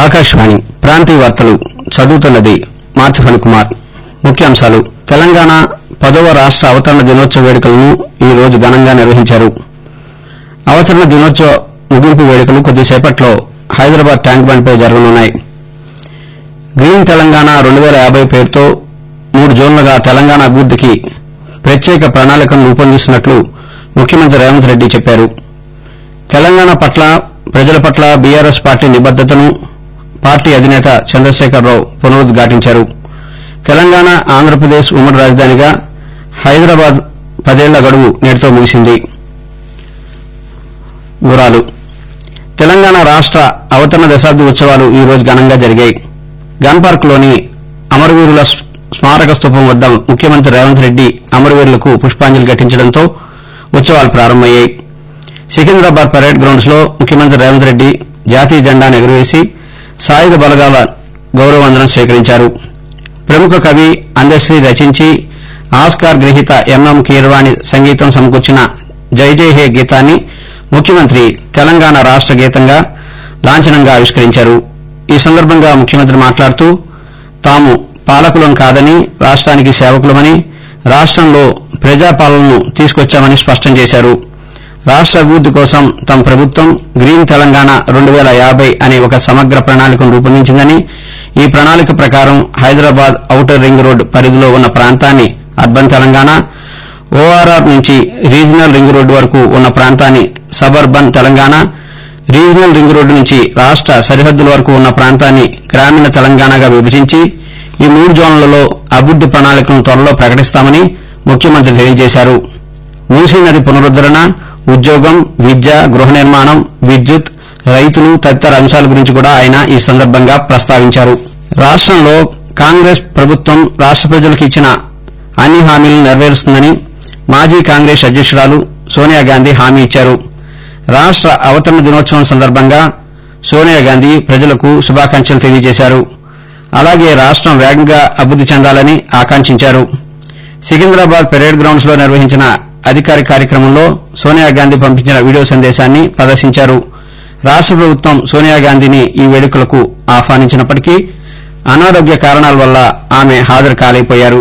ఆకాశవాణి ప్రాంతీయ వార్తలు చదువుతున్నది మార్తిఫణి కుమార్ ముఖ్యాంశాలు తెలంగాణ పదవ రాష్ట అవతరణ దినోత్సవ వేడుకలను ఈ రోజు ఘనంగా నిర్వహించారు అవతరణ దినోత్సవ ముగింపు వేడుకలు కొద్దిసేపట్లో హైదరాబాద్ ట్యాంక్ బండ్పై జరగనున్నాయి గ్రీన్ తెలంగాణ రెండు వేల యాబై పేరుతో మూడు జోన్లుగా తెలంగాణ అభివృద్దికి ప్రత్యేక ప్రణాళికను రూపొందిస్తున్నట్లు ముఖ్యమంత్రి రేవంత్ రెడ్డి చెప్పారు తెలంగాణ పట్ల ప్రజల పట్ల బీఆర్ఎస్ పార్టీ నిబద్దతను పార్టీ అధినేత చంద్రశేఖరరావు పునరుద్ఘాటించారు తెలంగాణ ఆంధ్రప్రదేశ్ ఉమ్మడి రాజధానిగా హైదరాబాద్ పదేళ్ల గడువు నేటితో ముగిసింది వివరాలు తెలంగాణ రాష్ట అవతరణ దశాబ్ది ఉత్సవాలు ఈ రోజు ఘనంగా జరిగాయి గన్ పార్క్ లోని అమరవీరుల స్మారక స్తూపం వద్ద ముఖ్యమంత్రి రేవంత్ రెడ్డి అమరవీరులకు పుష్పాంజలి ఘటించడంతో ఉత్సవాలు ప్రారంభమయ్యాయి సికింద్రాబాద్ పరేడ్ గ్రౌండ్స్ లో ముఖ్యమంత్రి రేవంత్ రెడ్డి జాతీయ జెండాను ఎగురవేసి సాయుధ బలగాల గౌరవవందనం స్వీకరించారు ప్రముఖ కవి అందశ్రీ రచించి ఆస్కార్ గ్రహీత ఎంఎం కీరవాణి సంగీతం సమకూర్చిన జై జై హే గీతాన్ని ముఖ్యమంత్రి తెలంగాణ రాష్ట గీతంగా లాంఛనంగా ఆవిష్కరించారు ఈ సందర్భంగా ముఖ్యమంత్రి మాట్లాడుతూ తాము పాలకులం కాదని రాష్ట్రానికి సేవకులమని రాష్ట్రంలో ప్రజాపాలనను తీసుకొచ్చామని స్పష్టం చేశారు రాష్ట అభివృద్ది కోసం తమ ప్రభుత్వం గ్రీన్ తెలంగాణ రెండు వేల యాబై అనే ఒక సమగ్ర ప్రణాళికను రూపొందించిందని ఈ ప్రణాళిక ప్రకారం హైదరాబాద్ ఔటర్ రింగ్ రోడ్ పరిధిలో ఉన్న ప్రాంతాన్ని అర్బన్ తెలంగాణ ఓఆర్ఆర్ నుంచి రీజనల్ రింగ్ రోడ్డు వరకు ఉన్న ప్రాంతాన్ని suburban Telangana regional ring road నుంచి రాష్ట సరిహద్దుల వరకు ఉన్న ప్రాంతాన్ని గ్రామీణ తెలంగాణగా విభజించి ఈ మూడు జోన్లలో అభివృద్ది ప్రణాళికను త్వరలో ప్రకటిస్తామని ముఖ్యమంత్రి తెలియజేశారు మూసీ నది పునరుద్దరణ ఉద్యోగం విద్య గృహ నిర్మాణం విద్యుత్ రైతులు తదితర అంశాల గురించి కూడా ఆయన ఈ సందర్భంగా ప్రస్తావించారు రాష్టంలో కాంగ్రెస్ ప్రభుత్వం రాష్ట ప్రజలకు ఇచ్చిన అన్ని హామీలను నెరవేరుస్తుందని మాజీ కాంగ్రెస్ అధ్యకురాలు సోనియాగాంధీ హామీ ఇచ్చారు రాష్ట అవతరణ దినోత్సవం సందర్భంగా సోనియాగాంధీ ప్రజలకు శుభాకాంక్షలు తెలియజేశారు అలాగే రాష్టం వేగంగా అభివృద్ది చెందాలని ఆకాంక్షించారు సికింద్రాబాద్ పెరేడ్ గ్రౌండ్స్ లో నిర్వహించిన అధికారిక కార్యక్రమంలో సోనియాగాంధీ పంపించిన వీడియో సందేశాన్ని ప్రదర్శించారు రాష్ట ప్రభుత్వం సోనియాగాంధీని ఈ వేడుకలకు ఆహ్వానించినప్పటికీ అనారోగ్య కారణాల వల్ల ఆమె హాజరు కాలేకపోయారు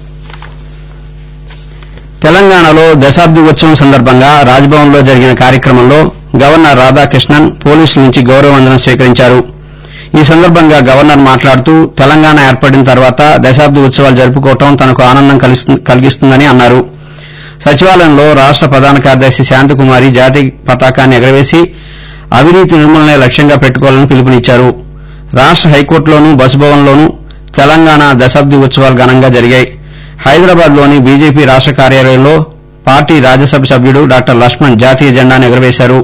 తెలంగాణలో దశాబ్ది ఉత్సవం సందర్భంగా రాజ్భవన్ లో జరిగిన కార్యక్రమంలో గవర్నర్ రాధాకృష్ణన్ పోలీసుల నుంచి గౌరవవందనం స్వీకరించారు ఈ సందర్భంగా గవర్నర్ మాట్లాడుతూ తెలంగాణ ఏర్పడిన తర్వాత దశాబ్ది ఉత్సవాలు జరుపుకోవడం తనకు ఆనందం కలిగిస్తుందని అన్నారు సచివాలయంలో రాష్ట ప్రధాన కార్యదర్శి శాంతకుమారి జాతీయ పతాకాన్ని ఎగరవేసి అవినీతి నిర్మూలనే లక్ష్యంగా పెట్టుకోవాలని పిలుపునిచ్చారు రాష్ట హైకోర్టులోనూ బస్భవన్లోనూ తెలంగాణ దశాబ్ది ఉత్సవాలు ఘనంగా జరిగాయి హైదరాబాద్ లోని బీజేపీ రాష్ట కార్యాలయంలో పార్టీ రాజ్యసభ సభ్యుడు డాక్టర్ లక్ష్మణ్ జాతీయ జెండాను ఎగురవేశారు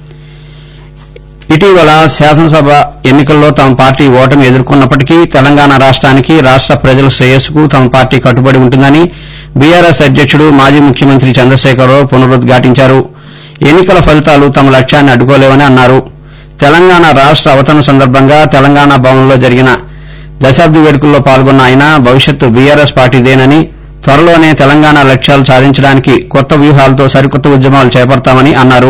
ఇటీవల శాసనసభ ఎన్నికల్లో తమ పార్టీ ఓటమి ఎదుర్కొన్నప్పటికీ తెలంగాణ రాష్ట్రానికి రాష్ట ప్రజల శ్రేయస్సుకు తమ పార్టీ కట్టుబడి ఉంటుందని బీఆర్ఎస్ అధ్యకుడు మాజీ ముఖ్యమంత్రి చంద్రశేఖరరావు పునరుద్ఘాటించారు ఎన్నికల ఫలితాలు తమ లక్ష్యాన్ని అడ్డుకోలేవని అన్నారు తెలంగాణ రాష్ట అవతరణ సందర్భంగా తెలంగాణ భవన్లో జరిగిన దశాబ్ది వేడుకల్లో పాల్గొన్న ఆయన భవిష్యత్తు బీఆర్ఎస్ పార్టీదేనని త్వరలోనే తెలంగాణ లక్ష్యాలు సాధించడానికి కొత్త వ్యూహాలతో సరికొత్త ఉద్యమాలు చేపడతామని అన్నారు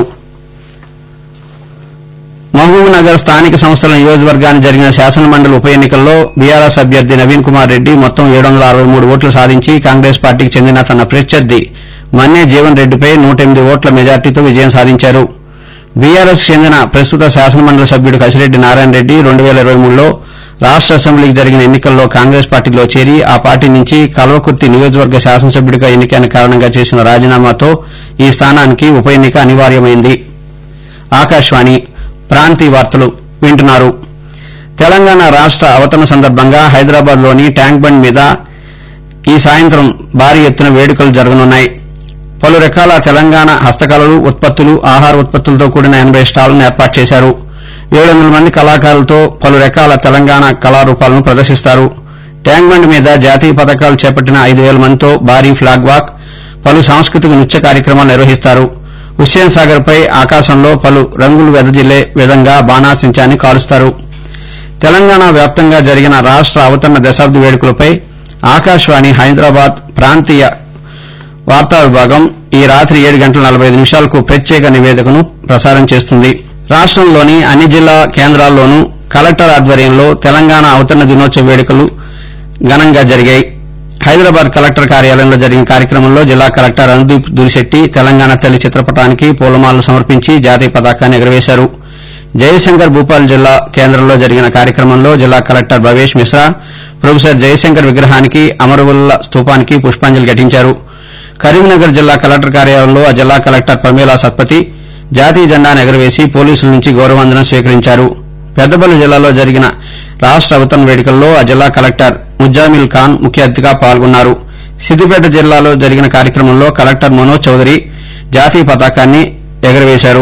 మహబూబ్ నగర్ స్థానిక సంస్థల నియోజకవర్గానికి జరిగిన శాసనమండలి ఉప ఎన్నికల్లో బీఆర్ఎస్ అభ్యర్థి నవీన్ కుమార్ రెడ్డి మొత్తం ఏడు వందల అరవై మూడు ఓట్లు సాధించి కాంగ్రెస్ పార్టీకి చెందిన తన ప్రత్యర్థి మన్నే జీవన్ రెడ్డిపై నూట ఎనిమిది ఓట్ల మెజార్టీతో విజయం సాధించారు బీఆర్ఎస్ చెందిన ప్రస్తుత శాసనమండలి సభ్యుడు కసిరెడ్డి నారాయణ రెడ్డి రెండు వేల ఇరవై మూడులో రాష్ట అసెంబ్లీకి జరిగిన ఎన్నికల్లో కాంగ్రెస్ పార్టీలో చేరి ఆ పార్టీ నుంచి కల్వకుర్తి నియోజకవర్గ శాసనసభ్యుడిగా ఎన్నికైన కారణంగా చేసిన రాజీనామాతో ఈ స్థానానికి ఉప ఎన్నిక అనివార్యమైంది ఆకాశవాణి ప్రాంతీయ వార్తలు వింటున్నారు తెలంగాణ రాష్ట అవతరణ సందర్భంగా హైదరాబాద్ లోని ట్యాంక్ బండ్ మీద ఈ సాయంత్రం భారీ ఎత్తున వేడుకలు జరగనున్నాయి పలు రకాల తెలంగాణ హస్తకళలు ఉత్పత్తులు ఆహార ఉత్పత్తులతో కూడిన ఎనబై స్టాళ్లను ఏర్పాటు చేశారు ఏడు వందల మంది కళాకారులతో పలు రకాల తెలంగాణ కళారూపాలను ప్రదర్శిస్తారు ట్యాంక్ బండ్ మీద జాతీయ పథకాలు చేపట్టిన ఐదు వేల మందితో భారీ ఫ్లాగ్ వాక్ పలు సాంస్కృతిక నృత్య కార్యక్రమాలు నిర్వహిస్తారు హుస్సేన్ సాగర్ పై ఆకాశంలో పలు రంగులు వెదజిల్లే విధంగా బాణాసించాన్ని కాలుస్తారు తెలంగాణ వ్యాప్తంగా జరిగిన రాష్ట అవతరణ దశాబ్ది వేడుకలపై ఆకాశవాణి హైదరాబాద్ ప్రాంతీయ వార్తా విభాగం ఈ రాత్రి ఏడు గంటల నలబై ఐదు నిమిషాలకు ప్రత్యేక నివేదికను ప్రసారం చేస్తుంది రాష్టంలోని అన్ని జిల్లా కేంద్రాల్లోనూ కలెక్టర్ ఆధ్వర్యంలో తెలంగాణ అవతరణ దినోత్సవ వేడుకలు ఘనంగా జరిగాయి హైదరాబాద్ కలెక్టర్ కార్యాలయంలో జరిగిన కార్యక్రమంలో జిల్లా కలెక్టర్ అనుదీప్ దురిశెట్టి తెలంగాణ తల్లి చిత్రపటానికి పూలమాలలు సమర్పించి జాతీయ పతాకాన్ని ఎగురవేశారు జయశంకర్ భూపాల్ జిల్లా కేంద్రంలో జరిగిన కార్యక్రమంలో జిల్లా కలెక్టర్ భవేష్ మిశ్రా ప్రొఫెసర్ జయశంకర్ విగ్రహానికి అమరవీరుల స్తూపానికి పుష్పాంజలి ఘటించారు కరీంనగర్ జిల్లా కలెక్టర్ కార్యాలయంలో ఆ జిల్లా కలెక్టర్ ప్రమీలా సత్పతి జాతీయ జెండాను ఎగురవేసి పోలీసుల నుంచి గౌరవవందనం స్వీకరించారు పెద్దపల్లి జిల్లాలో జరిగిన రాష్ట అవతరణ వేడుకల్లో ఆ జిల్లా కలెక్టర్ ముజామిల్ ఖాన్ ముఖ్య అతిథిగా పాల్గొన్నారు సిద్దిపేట జిల్లాలో జరిగిన కార్యక్రమంలో కలెక్టర్ మనోజ్ చౌదరి జాతీయ పతాకాన్ని ఎగురవేశారు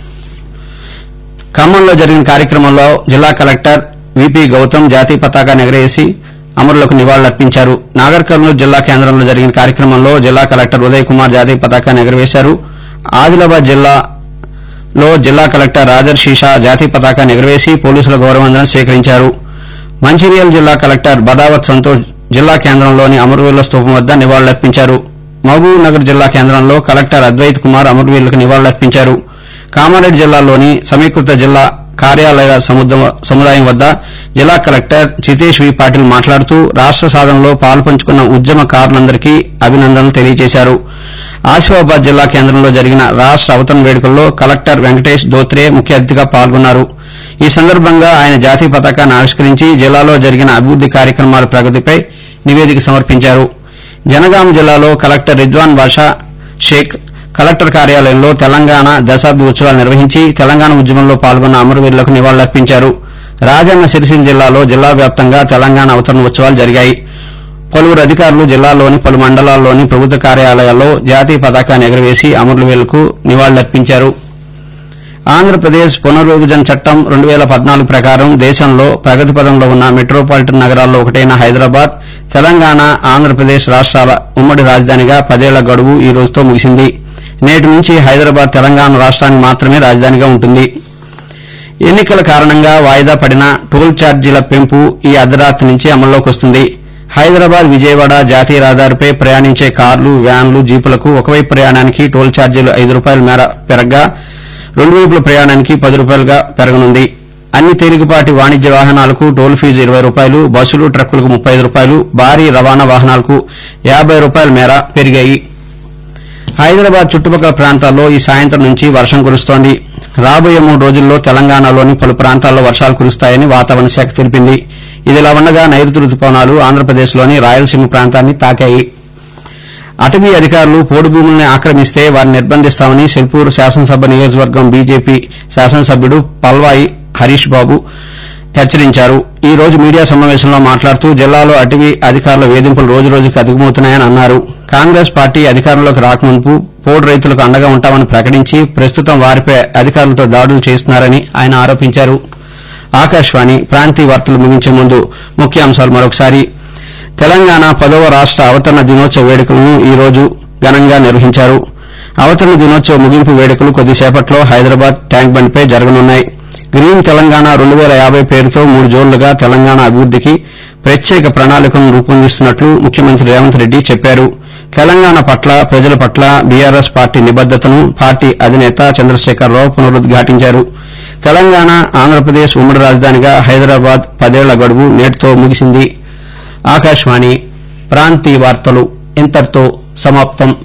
ఖమ్మంలో జరిగిన కార్యక్రమంలో జిల్లా కలెక్టర్ విపి గౌతమ్ జాతీయ పతాకాన్ని ఎగరేసి అమరులకు నివాళులర్పించారు నాగర్ కర్నూలు జిల్లా కేంద్రంలో జరిగిన కార్యక్రమంలో జిల్లా కలెక్టర్ ఉదయ్ కుమార్ జాతీయ పతాకాన్ని ఎగరవేశారు ఆదిలాబాద్ జిల్లాలో జిల్లా కలెక్టర్ రాజర్ షీషా జాతీయ పతాకాన్ని ఎగరవేసి పోలీసుల గౌరవవందనం స్వీకరించారు మంచిర్యాల జిల్లా కలెక్టర్ బదావత్ సంతోష్ జిల్లా కేంద్రంలోని అమరవీరుల స్తూపం వద్ద నివాళులర్పించారు మహబూబ్ నగర్ జిల్లా కేంద్రంలో కలెక్టర్ అద్వైత్ కుమార్ అమరవీరులకు నివాళులర్పించారు కామారెడ్డి జిల్లాలోని సమీకృత జిల్లా కార్యాలయ సముద్ర- సముదాయం వద్ద జిల్లా కలెక్టర్ జితేష్ వి పాటిల్ మాట్లాడుతూ రాష్ట సాధనలో పాల్పంచుకున్న ఉద్యమకారులందరికీ అభినందనలు తెలియజేశారు ఆసిఫాబాద్ జిల్లా కేంద్రంలో జరిగిన రాష్ట అవతరణ వేడుకల్లో కలెక్టర్ వెంకటేష్ దోత్రే ముఖ్య అతిథిగా పాల్గొన్నారు ఈ సందర్భంగా ఆయన జాతీయ పతాకాన్ని ఆవిష్కరించి జిల్లాలో జరిగిన అభివృద్ది కార్యక్రమాల ప్రగతిపై నివేదిక సమర్పించారు జనగాం జిల్లాలో కలెక్టర్ రిద్వాన్ బాషా షేక్ కలెక్టర్ కార్యాలయంలో తెలంగాణ దశాబ్ది ఉత్సవాలు నిర్వహించి తెలంగాణ ఉద్యమంలో పాల్గొన్న అమరవీరులకు నివాళులర్పించారు రాజన్న సిరిసిల్ల జిల్లాలో జిల్లా వ్యాప్తంగా తెలంగాణ అవతరణ ఉత్సవాలు జరిగాయి పలువురు అధికారులు జిల్లాలోని పలు మండలాల్లోని ప్రభుత్వ కార్యాలయాల్లో జాతీయ పతాకాన్ని ఎగురవేసి అమరవీరులకు నివాళులర్పించారు ఆంధ్రప్రదేశ్ పునర్విభజన చట్టం రెండు వేల పద్నాలుగు ప్రకారం దేశంలో ప్రగతి పదంలో ఉన్న మెట్రోపాలిటన్ నగరాల్లో ఒకటైన హైదరాబాద్ తెలంగాణ ఆంధ్రప్రదేశ్ రాష్ట్రాల ఉమ్మడి రాజధానిగా పదేళ్ల గడువు ఈ రోజుతో ముగిసింది నేటి నుంచి హైదరాబాద్ తెలంగాణ రాష్ట్రానికి మాత్రమే రాజధానిగా ఉంటుంది ఎన్నికల కారణంగా వాయిదా పడిన టోల్ ఛార్జీల పెంపు ఈ అర్ధరాత్రి నుంచి అమల్లోకి వస్తుంది హైదరాబాద్ విజయవాడ జాతీయ రహదారిపై ప్రయాణించే కార్లు వ్యాన్లు జీపులకు ఒకవైపు ప్రయాణానికి టోల్ ఛార్జీలు ఐదు రూపాయల మేర పెరగ్గా రెండు వైపుల ప్రయాణానికి పది రూపాయలుగా పెరగనుంది అన్ని తేలికపాటి వాణిజ్య వాహనాలకు టోల్ ఫీజు ఇరవై రూపాయలు బస్సులు ట్రక్కులకు ముప్పై ఐదు రూపాయలు భారీ రవాణా వాహనాలకు యాబై రూపాయల మేర పెరిగాయి హైదరాబాద్ చుట్టుపక్కల ప్రాంతాల్లో ఈ సాయంత్రం నుంచి వర్షం కురుస్తోంది రాబోయే మూడు రోజుల్లో తెలంగాణలోని పలు ప్రాంతాల్లో వర్షాలు కురుస్తాయని వాతావరణ శాఖ తెలిపింది ఇదిలా ఉండగా నైరుతి రుతుపవనాలు ఆంధ్రప్రదేశ్లోని రాయలసీమ ప్రాంతాన్ని తాకాయి అటవీ అధికారులు పోడు భూముల్ని ఆక్రమిస్తే వారిని నిర్బంధిస్తామని సిల్పూర్ శాసనసభ నియోజకవర్గం బీజేపీ శాసనసభ్యుడు పల్వాయి హరీష్ బాబు హెచ్చరించారు ఈ రోజు మీడియా సమావేశంలో మాట్లాడుతూ జిల్లాలో అటవీ అధికారుల వేధింపులు రోజు రోజుకు అధికమవుతున్నాయని అన్నారు కాంగ్రెస్ పార్టీ అధికారంలోకి రాకముందు పోడు రైతులకు అండగా ఉంటామని ప్రకటించి ప్రస్తుతం వారిపై అధికారులతో దాడులు చేస్తున్నారని ఆయన ఆరోపించారు ఆకాశవాణి ప్రాంతీయ వార్తలు ముగించే ముందు ముఖ్యాంశాలు మరొకసారి తెలంగాణ పదవ రాష్ట అవతరణ దినోత్సవ వేడుకలను ఈ రోజు ఘనంగా నిర్వహించారు అవతరణ దినోత్సవ ముగింపు వేడుకలు కొద్దిసేపట్లో హైదరాబాద్ ట్యాంక్ బండ్పై జరగనున్నాయి గ్రీన్ తెలంగాణ రెండు వేల యాభై పేరుతో మూడు జోన్లుగా తెలంగాణ అభివృద్దికి ప్రత్యేక ప్రణాళికను రూపొందిస్తున్నట్లు ముఖ్యమంత్రి రేవంత్ రెడ్డి చెప్పారు తెలంగాణ పట్ల ప్రజల పట్ల బీఆర్ఎస్ పార్టీ నిబద్దతను పార్టీ అధినేత చంద్రశేఖరరావు పునరుద్ఘాటించారు తెలంగాణ ఆంధ్రప్రదేశ్ ఉమ్మడి రాజధానిగా హైదరాబాద్ పదేళ్ల గడువు నేటితో ముగిసింది ఆకాశవాణి ప్రాంతీయ వార్తలు ఇంతటితో సమాప్తం